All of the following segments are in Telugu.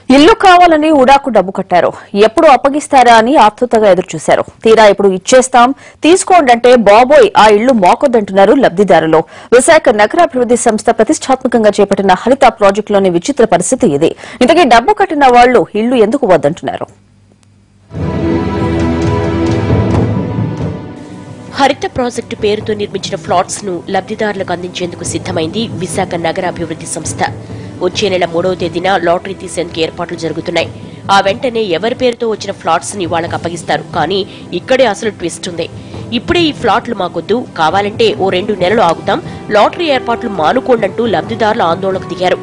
ఇల్లు కావాలని ఉడాకు డబ్బు కట్టారు ఎప్పుడు అప్పగిస్తారా అని ఆతృతగా ఎదురుచూశారు తీరా ఇప్పుడు ఇచ్చేస్తాం తీసుకోండంటే బాబోయ్ ఆ ఇళ్లు మోకొద్దంటున్నారు లబ్దిదారులు విశాఖ నగరాభివృద్ది సంస్థ ప్రతిష్టాత్మకంగా చేపట్టిన హరిత ప్రాజెక్టులోని విచిత్ర పరిస్థితి ఇది ఇంతకీ డబ్బు కట్టిన వాళ్లు ఇళ్లు ఎందుకు వద్దంటున్నారు హరిత ప్రాజెక్టు పేరుతో నిర్మించిన ఫ్లాట్స్ ను లబ్దిదారులకు అందించేందుకు సిద్దమైంది విశాఖ నగరాభివృద్ది సంస్థ వచ్చే నెల మూడవ తేదీన లాటరీ తీసేందుకు ఏర్పాట్లు జరుగుతున్నాయి ఆ వెంటనే ఎవరి పేరుతో వచ్చిన ఫ్లాట్స్ ని వాళ్ళకి అప్పగిస్తారు కానీ ఇక్కడే అసలు ట్విస్ట్ ఉంది ఇప్పుడే ఈ ఫ్లాట్లు మాకొద్దు కావాలంటే ఓ రెండు నెలలు ఆగుతాం లాటరీ ఏర్పాట్లు మానుకోండంటూ లబ్దిదారులు ఆందోళనకు దిగారు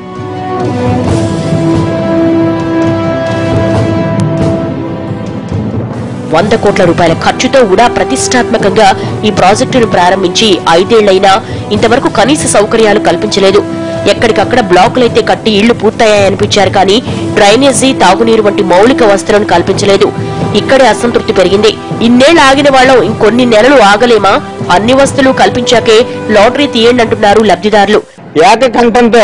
వంద కోట్ల రూపాయల ఖర్చుతో కూడా ప్రతిష్టాత్మకంగా ఈ ప్రాజెక్టును ప్రారంభించి ఐదేళ్లైనా ఇంతవరకు కనీస సౌకర్యాలు కల్పించలేదు ఎక్కడికక్కడ బ్లాకులైతే కట్టి ఇళ్లు పూర్తయ్యాయనిపించారు కానీ డ్రైనేజీ తాగునీరు వంటి మౌలిక వసతులను కల్పించలేదు ఇక్కడే అసంతృప్తి పెరిగింది ఇన్నేళ్లు ఆగిన వాళ్ళం ఇంకొన్ని నెలలు ఆగలేమా అన్ని వస్తువులు కల్పించాకే లాటరీ తీయండి అంటున్నారు లబ్ధిదారులు ఏకకంఠంతో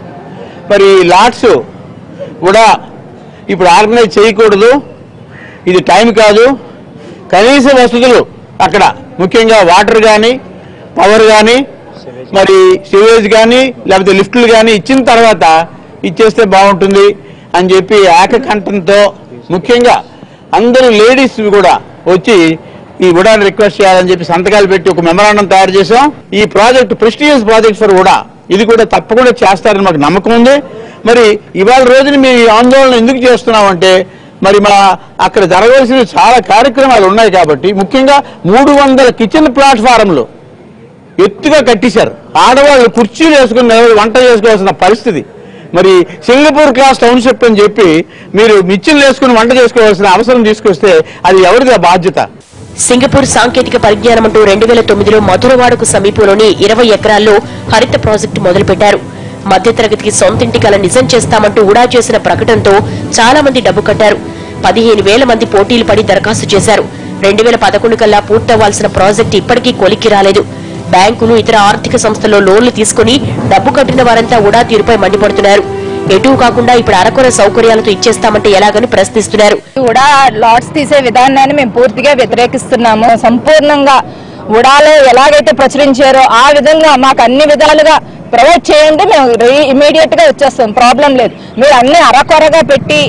మరి లాట్స్ కూడా ఇప్పుడు ఆర్గనైజ్ చేయకూడదు ఇది టైం కాదు కనీస వసతులు అక్కడ ముఖ్యంగా వాటర్ కానీ పవర్ కానీ మరి సివేజ్ కానీ లేకపోతే లిఫ్ట్లు కానీ ఇచ్చిన తర్వాత ఇచ్చేస్తే బాగుంటుంది అని చెప్పి ఏకకంఠంతో ముఖ్యంగా అందరూ లేడీస్ కూడా వచ్చి ఈ ఉడాని రిక్వెస్ట్ చేయాలని చెప్పి సంతకాలు పెట్టి ఒక మెమరాండం తయారు చేసాం ఈ project prestigious project for UDA ఇది కూడా తప్పకుండా చేస్తారని మాకు నమ్మకం ఉంది మరి ఇవాళ రోజున మేము ఈ ఆందోళన ఎందుకు చేస్తున్నామంటే మరి మా అక్కడ జరగవలసిన చాలా కార్యక్రమాలు ఉన్నాయి కాబట్టి ముఖ్యంగా మూడు వందల కిచెన్ ప్లాట్ఫారంలు ఎత్తుగా కట్టేశారు ఆడవాళ్ళు కుర్చీలు వేసుకుని నిలబడి వంట చేసుకోవాల్సిన పరిస్థితి మరి సింగపూర్ క్లాస్ టౌన్షిప్ అని చెప్పి మీరు మిచ్చిలు వేసుకుని వంట చేసుకోవాల్సిన అవసరం తీసుకొస్తే అది ఎవరిది ఆ బాధ్యత సింగపూర్ సాంకేతిక పరిజ్ఞానం అంటూ రెండు వేల తొమ్మిదిలో మధురవాడకు సమీపంలోని ఇరవై ఎకరాల్లో హరిత ప్రాజెక్టు మొదలుపెట్టారు మధ్యతరగతికి సొంతింటి కల నిజం చేస్తామంటూ ఉడా చేసిన ప్రకటనతో చాలా మంది డబ్బు కట్టారు పదిహేను వేల మంది పోటీలు పడి దరఖాస్తు చేశారు రెండు వేల పదకొండు కల్లా పూర్తవ్వాల్సిన ప్రాజెక్టు ఇప్పటికీ కొలిక్కి రాలేదు బ్యాంకులు ఇతర ఆర్థిక సంస్థల్లో లోన్లు తీసుకుని డబ్బు కట్టిన వారంతా ఉడా తీరుపై మండిపడుతున్నారు ఎటూ కాకుండా ఇప్పుడు అరకొర సౌకర్యాలతో ఇచ్చేస్తామంటే ఎలాగని ప్రశ్నిస్తున్నారు ఉడా లాట్స్ తీసే విధానాన్ని మేము పూర్తిగా వ్యతిరేకిస్తున్నాము సంపూర్ణంగా ఉడాలో ఎలాగైతే ప్రచురించారో ఆ విధంగా మాకు అన్ని విధాలుగా ప్రొవైడ్ చేయండి మేము ఇమీడియట్ గా వచ్చేస్తాం ప్రాబ్లం లేదు మీరు అన్ని అరకొరగా పెట్టి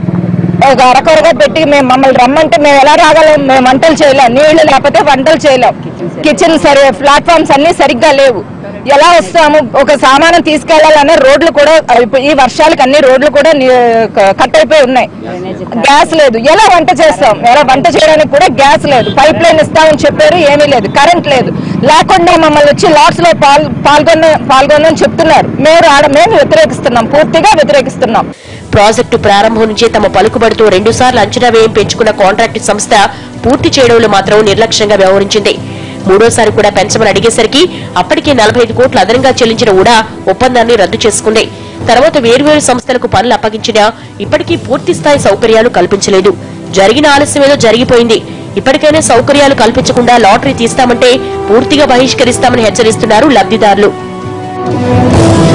ఒక అరకొరగా పెట్టి మేము మమ్మల్ని రమ్మంటే మేము ఎలా రాగలం మేము వంటలు చేయలేం నీళ్లు లేకపోతే వంటలు చేయలేం కిచెన్ సరే ప్లాట్ఫామ్స్ అన్ని సరిగ్గా లేవు ఎలా వస్తాము ఒక సామానం తీసుకెళ్లాలనే రోడ్లు కూడా ఇప్పుడు ఈ వర్షాలకు అన్ని రోడ్లు కూడా ని- క- కట్ అయిపోయి ఉన్నాయి గ్యాస్ లేదు ఎలా వంట చేస్తాం ఎలా వంట చేయడానికి కూడా గ్యాస్ లేదు పైప్ లైన్ ఇస్తామని చెప్పారు ఏమీ లేదు కరెంట్ లేదు లేకుండా మమ్మల్ని వచ్చి లాట్స్ లో పాల్ పాల్గొన్న పాల్గొనని చెప్తున్నారు మేము రావడం మేము వ్యతిరేకిస్తున్నాం పూర్తిగా వ్యతిరేకిస్తున్నాం ప్రాజెక్టు ప్రారంభం నుంచే తమ పలుకుబడితో రెండుసార్లు అంచనా వ్యయం పెంచుకున్న కాంట్రాక్టు సంస్థ పూర్తి చేయడంలో మాత్రం నిర్లక్ష్యంగా వ్యవహరించింది మూడోసారి కూడా పెంచమని అడిగేసరికి అప్పటికే నలభై ఐదు కోట్లు అదనంగా చెల్లించిన ఉడా ఒప్పందాన్ని రద్దు చేసుకుంది తర్వాత వేర్వేరు సంస్థలకు పనులు అప్పగించినా ఇప్పటికీ పూర్తి స్థాయి సౌకర్యాలు కల్పించలేదు జరిగిన ఆలస్యం ఏదో జరిగిపోయింది ఇప్పటికైనా సౌకర్యాలు కల్పించకుండా లాటరీ తీస్తామంటే పూర్తిగా బహిష్కరిస్తామని హెచ్చరిస్తున్నారు లబ్ధిదారులు